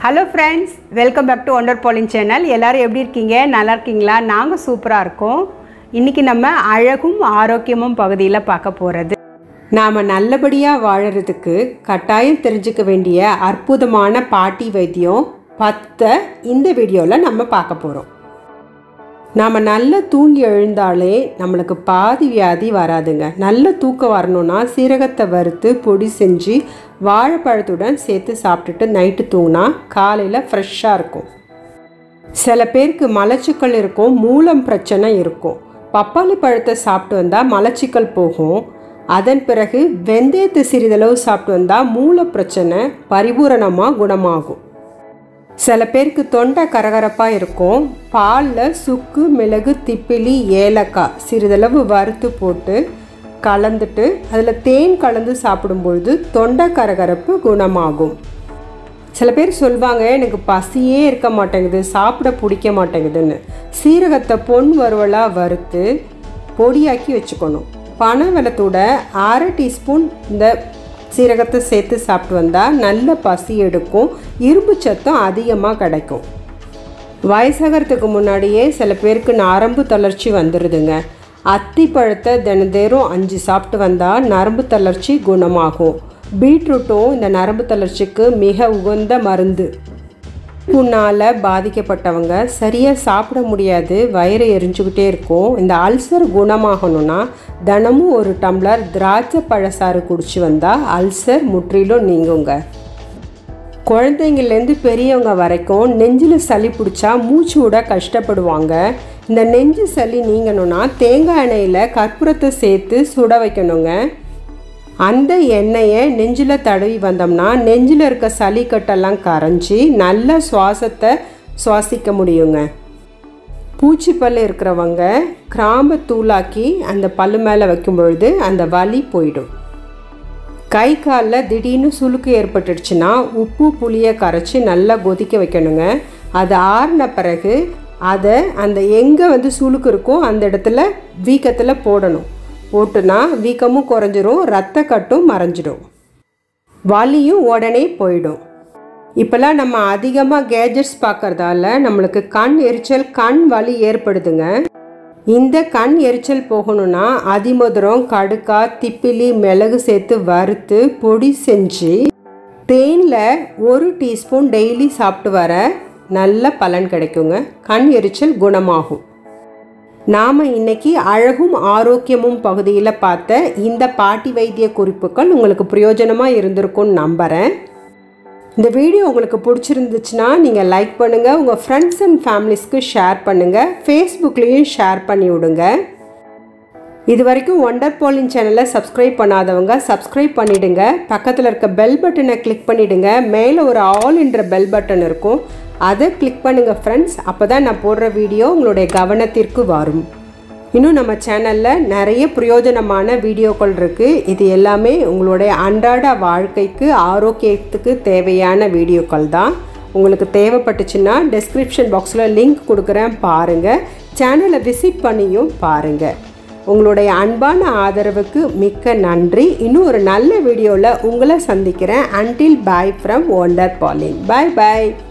hello friends welcome back to wonder balling channel எல்லாரும் எப்படி இருக்கீங்க நல்லா இருக்கீங்களா நாங்கள் சூப்பராக இருக்கோம் இன்றைக்கி நம்ம அழகும் ஆரோக்கியமும் பகுதியில் பார்க்க போகிறது நாம் நல்லபடியாக வாழறதுக்கு கட்டாயம் தெரிஞ்சுக்க வேண்டிய அற்புதமான பாட்டி வைத்தியம் பத்தை இந்த வீடியோவில் நம்ம பார்க்க போகிறோம் நாம் நல்லா தூங்கி எழுந்தாலே நம்மளுக்கு பாதி வியாதி வராதுங்க நல்ல தூக்கம் வரணும்னா சீரகத்தை வறுத்து பொடி செஞ்சு வாழைப்பழத்துடன் சேர்த்து சாப்பிட்டுட்டு நைட்டு தூங்கினா காலையில் ஃப்ரெஷ்ஷாக இருக்கும் சில பேருக்கு மலச்சிக்கல் இருக்கும் மூலம் பிரச்சனை இருக்கும் பப்பாளி பழத்தை சாப்பிட்டு வந்தால் மலச்சிக்கல் போகும் அதன் பிறகு வெந்தயத்தை சிறிதளவு சாப்பிட்டு வந்தால் மூல பிரச்சனை பரிபூரணமாக குணமாகும் சில பேருக்கு தொண்டை கரகரப்பாக இருக்கும் பாலில் சுக்கு மிளகு திப்பிலி ஏலக்காய் சிறிதளவு வறுத்து போட்டு கலந்துட்டு அதில் தேன் கலந்து சாப்பிடும்பொழுது தொண்டை கரகரப்பு குணமாகும் சில பேர் சொல்லுவாங்க எனக்கு பசியே இருக்க மாட்டேங்குது சாப்பிட பிடிக்க மாட்டேங்குதுன்னு சீரகத்தை பொன் வறுவலாக வறுத்து பொடியாக்கி வச்சுக்கணும் பனை வெள்ளத்தோட அரை டீஸ்பூன் இந்த சீரகத்தை சேர்த்து சாப்பிட்டு வந்தால் நல்ல பசி எடுக்கும் இரும்பு சத்தம் அதிகமாக கிடைக்கும் வயசாகிறதுக்கு முன்னாடியே சில பேருக்கு நரம்பு தளர்ச்சி வந்துடுதுங்க அத்தி பழத்தை தினந்தேரும் அஞ்சு சாப்பிட்டு வந்தால் நரம்பு தளர்ச்சி குணமாகும் பீட்ரூட்டும் இந்த நரம்பு தளர்ச்சிக்கு மிக உகந்த மருந்து புண்ணால் பாதிக்கப்பட்டவங்க சரியாக சாப்பிட முடியாது வயிறு எரிஞ்சுக்கிட்டே இருக்கும் இந்த அல்சர் குணமாகணும்னா தினமும் ஒரு டம்ளர் திராட்சை பழசாறு குடிச்சு வந்தால் அல்சர் முற்றிலும் நீங்குங்க குழந்தைங்கள்லேருந்து பெரியவங்க வரைக்கும் நெஞ்சில் சளி பிடிச்சா மூச்சு விட கஷ்டப்படுவாங்க இந்த நெஞ்சு சளி நீங்கணும்னா தேங்காய் எண்ணெயில் கற்பூரத்தை சேர்த்து சுட வைக்கணுங்க அந்த எண்ணெயை நெஞ்சில் தடவி வந்தோம்னா நெஞ்சில் இருக்க சளி கட்டெல்லாம் கரைஞ்சி நல்ல சுவாசத்தை சுவாசிக்க முடியுங்க பூச்சி பல் இருக்கிறவங்க கிராம்பு தூளாக்கி அந்த பல்லு மேலே வைக்கும் பொழுது அந்த வலி போயிடும் கை காலில் திடீர்னு சுளுக்கு ஏற்பட்டுடுச்சுன்னா உப்பு புளியை கரைச்சி நல்லா கொதிக்க வைக்கணுங்க அது ஆறின பிறகு அதை அந்த எங்கே வந்து சுளுக்கு இருக்கோ அந்த இடத்துல வீக்கத்தில் போடணும் போட்டுனா வீக்கமும் குறைஞ்சிரும் ரத்த கட்டும் மறைஞ்சிடும் வலியும் உடனே போயிடும் இப்போல்லாம் நம்ம அதிகமாக கேஜெட்ஸ் பார்க்கறதால நம்மளுக்கு கண் எரிச்சல் கண் வலி ஏற்படுதுங்க இந்த கண் எரிச்சல் போகணும்னா அதிமதுரம் கடுக்கா திப்பிலி மிளகு சேர்த்து வறுத்து பொடி செஞ்சு தேனில் ஒரு டீஸ்பூன் டெய்லி சாப்பிட்டு வர நல்ல பலன் கிடைக்குங்க கண் எரிச்சல் குணமாகும் நாம் இன்னைக்கு அழகும் ஆரோக்கியமும் பகுதியில் பார்த்த இந்த பாட்டி வைத்திய குறிப்புகள் உங்களுக்கு பிரயோஜனமாக இருந்திருக்கும்னு நம்புகிறேன் இந்த வீடியோ உங்களுக்கு பிடிச்சிருந்துச்சுன்னா நீங்கள் லைக் பண்ணுங்கள் உங்கள் ஃப்ரெண்ட்ஸ் அண்ட் ஃபேமிலிஸ்க்கு ஷேர் பண்ணுங்கள் ஃபேஸ்புக்லேயும் ஷேர் பண்ணி விடுங்க இது வரைக்கும் ஒண்டர் பாலின் சேனலை சப்ஸ்கிரைப் பண்ணாதவங்க சப்ஸ்கிரைப் பண்ணிவிடுங்க பக்கத்தில் இருக்க பெல் பட்டனை கிளிக் பண்ணிவிடுங்க மேலே ஒரு ஆல் என்ற பெல் பட்டன் இருக்கும் அதை கிளிக் பண்ணுங்கள் ஃப்ரெண்ட்ஸ் அப்போ தான் நான் போடுற வீடியோ உங்களுடைய கவனத்திற்கு வரும் இன்னும் நம்ம சேனலில் நிறைய பிரயோஜனமான வீடியோக்கள் இருக்குது இது எல்லாமே உங்களுடைய அன்றாட வாழ்க்கைக்கு ஆரோக்கியத்துக்கு தேவையான வீடியோக்கள் தான் உங்களுக்கு தேவைப்பட்டுச்சுன்னா டெஸ்கிரிப்ஷன் பாக்ஸில் லிங்க் கொடுக்குறேன் பாருங்கள் சேனலை விசிட் பண்ணியும் பாருங்கள் உங்களுடைய அன்பான ஆதரவுக்கு மிக்க நன்றி இன்னும் ஒரு நல்ல வீடியோவில் உங்களை சந்திக்கிறேன் அன்டில் பாய் ஃப்ரம் ஒண்டர் பாலின் பாய் பாய்